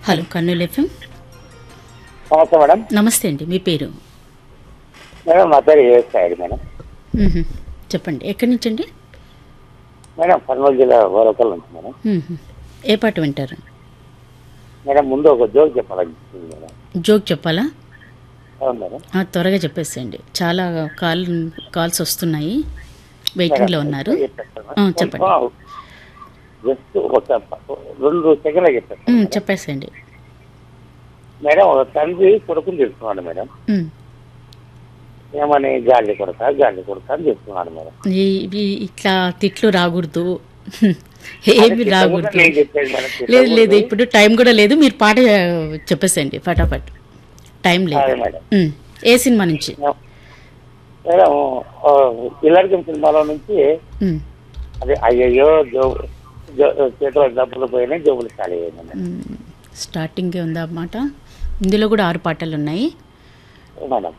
Hello Kurnool FM నమస్తే madam నమస్తే అండి మీ పేరు మేడం నా పేరు ఏఎస్ఐడి మేడం మ్మ్హ. చెప్పండి ఎక్కడి నుంచి అండి మేడం కర్నూలు జిల్లా గోరకల్ నుంచి మేడం మ్మ్హ. ఏ పాట వింటారు మేడం ముందు ఒక జోక్ చెప్పాలనిపిస్తుంది మేడం జోక్ చెప్పాలా అవును మేడం ఆ, త్వరగా చెప్పేసేయండి చాలా కాల్ కాల్స్ వస్తున్నాయి వెయిటింగ్లో ఉన్నారు ఆ, చెప్పండి. జస్ట్ ఒక రెండు సెకండ్లు చెప్పాను మ్మ్, చెప్పేసేయండి మేడం ఒక తండ్రి కొడుకుని తిడుతున్నాడు మేడం మ్మ్. ఏమని గాలి కొడక గాలి కొడక అని చెప్తున్నాడు మేడం ఈ- ఇవి ఇట్లా తిట్లు రాకూడదు ఏమి రాకూడదు నేను చెప్పేది మేడం లేదు లేదు ఇప్పుడు టైం కూడా లేదు మీరు పాట చెప్పేసేయండి ఫటాఫట్ టైం లేదు అదే మేడం మ్మ్. ఏ సినిమా నుంచి మేడం ఆ, ఇల్లరికం సినిమాలో నుంచి మ్మ్. అదే అయ్యయ్యో జో జో- చేతిలో డబ్బులు పోయినాయి జోబులు ఖాళీ అయ్యింది మేడం మ్మ్. స్టార్టింగే ఉందా అన్నమాట ఇందులో కూడా ఆరు పాటలు ఉన్నాయి మేడం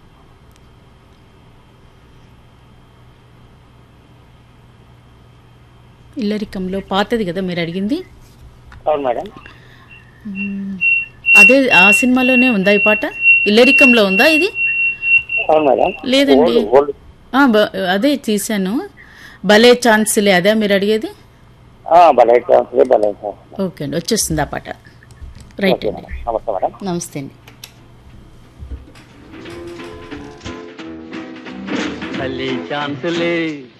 ఇల్లరికంలో పాతది కదా మీరు అడిగింది అవును మేడం అదే ఆ సినిమాలోనే ఉందా ఈ పాట ఇల్లరికంలో ఉందా ఇది అవును మేడం లేదండి. ఓల్డ్- ఓల్డ్ ఆ, బ- అదే తీశాను భలే ఛాన్స్లే అదే మీరు అడిగేది ఆ, భలే ఛాన్స్ భలే ఛాన్స్ ఓకే అండి వచ్చేస్తుంది ఆ పాట రైట్ ఓకే అండి మేడం నమస్తే మేడం నమస్తే అండి భలే ఛాన్సులే